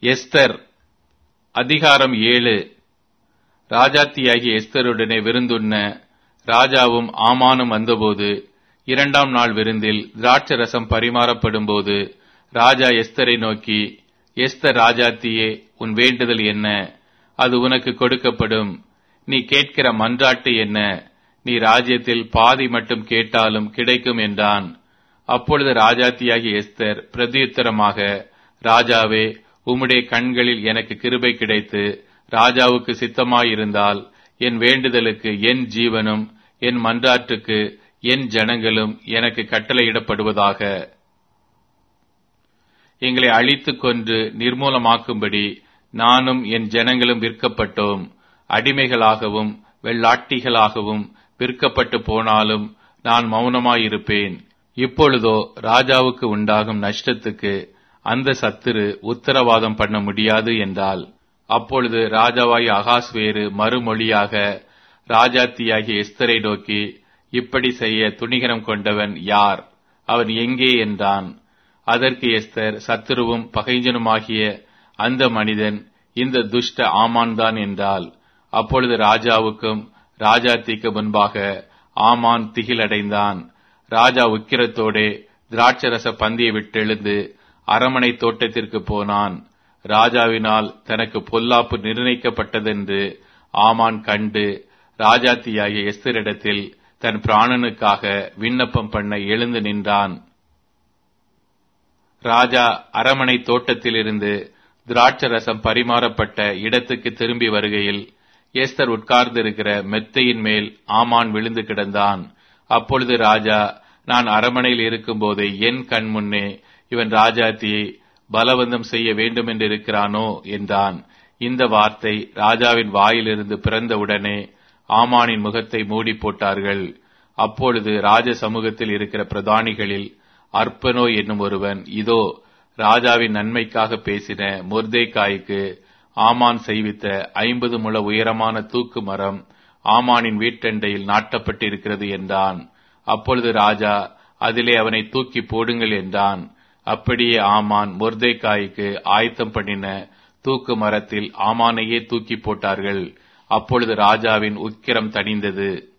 Esther அதிகாரம் ஏழு ராஜாத்தியாகிய எஸ்தருடனே விருந்துண்ண ராஜாவும் ஆமானும் வந்தபோது இரண்டாம் நாள் விருந்தில் திராட்சரசம் பரிமாறப்படும்போது ராஜா எஸ்தரை நோக்கி எஸ்தர் ராஜாத்தியே உன் வேண்டுதல் என்ன அது உனக்கு கொடுக்கப்படும் நீ கேட்கிற மன்றாட்டு என்ன நீ ராஜ்யத்தில் பாதி மட்டும் கேட்டாலும் கிடைக்கும் என்றான் அப்பொழுது ராஜாத்தியாகிய எஸ்தர் பிரதியுத்தரமாக ராஜாவே உம்முடைய கண்களில் எனக்கு கிருபை கிடைத்து ராஜாவுக்கு சித்தமாயிருந்தால் என் வேண்டுதலுக்கு என் ஜீவனும் என் மன்றாட்டுக்கு என் ஜனங்களும் எனக்கு கட்டளையிடப்படுவதாக எங்களை அழித்துக் கொன்று நிர்மூலமாக்கும்படி நானும் என் ஜனங்களும் விற்கப்பட்டோம் அடிமைகளாகவும் வெள்ளாட்டிகளாகவும் விற்கப்பட்டு போனாலும் நான் மௌனமாயிருப்பேன் இப்பொழுதோ ராஜாவுக்கு உண்டாகும் நஷ்டத்துக்கு அந்த சத்துரு உத்தரவாதம் பண்ண முடியாது என்றால் அப்பொழுது ராஜாவாய் அகாஸ்வேறு மறுமொழியாக ராஜாத்தியாகிய எஸ்தரை நோக்கி இப்படி செய்ய துணிகரம் கொண்டவன் யார் அவன் எங்கே என்றான் அதற்கு எஸ்தர் சத்துருவும் பகைஞ்சனுமாகிய அந்த மனிதன் இந்த துஷ்ட ஆமான் தான் என்றால் அப்பொழுது ராஜாவுக்கும் ராஜாத்திக்கு முன்பாக ஆமான் திகிலடைந்தான் ராஜா உக்கிரத்தோடே திராட்சரச பந்தியை விட்டெழுந்து அரமனை தோட்டத்திற்கு போனான் ராஜாவினால் தனக்கு பொல்லாப்பு நிர்ணயிக்கப்பட்டதென்று ஆமான் கண்டு ராஜாத்தியாகிய எஸ்தரிடத்தில் தன் பிராணனுக்காக விண்ணப்பம் பண்ண எழுந்து நின்றான் ராஜா அரமனை தோட்டத்திலிருந்து திராட்சரசம் பரிமாறப்பட்ட இடத்துக்கு திரும்பி வருகையில் எஸ்தர் உட்கார்ந்திருக்கிற மெத்தையின் மேல் ஆமான் விழுந்து கிடந்தான் அப்பொழுது ராஜா நான் அரமனையில் இருக்கும்போது என் கண் முன்னே இவன் ராஜாத்தியை பலவந்தம் செய்ய வேண்டும் என்றிருக்கிறானோ என்றான் இந்த வார்த்தை ராஜாவின் வாயிலிருந்து பிறந்தவுடனே ஆமானின் முகத்தை மூடி போட்டார்கள் அப்பொழுது ராஜ சமூகத்தில் இருக்கிற பிரதானிகளில் அற்பனோ என்னும் ஒருவன் இதோ ராஜாவின் நன்மைக்காக பேசின முர்தேக்காய்க்கு ஆமான் செய்வித்த ஐம்பது முழ உயரமான தூக்கு மரம் ஆமானின் வீட்டண்டையில் நாட்டப்பட்டிருக்கிறது என்றான் அப்பொழுது ராஜா அதிலே அவனை தூக்கி போடுங்கள் என்றான் அப்படியே ஆமான் முர்தேக்காய்க்கு ஆயத்தம் பண்ணின தூக்கு மரத்தில் ஆமானையே தூக்கி போட்டார்கள் அப்பொழுது ராஜாவின் உக்கிரம் தணிந்தது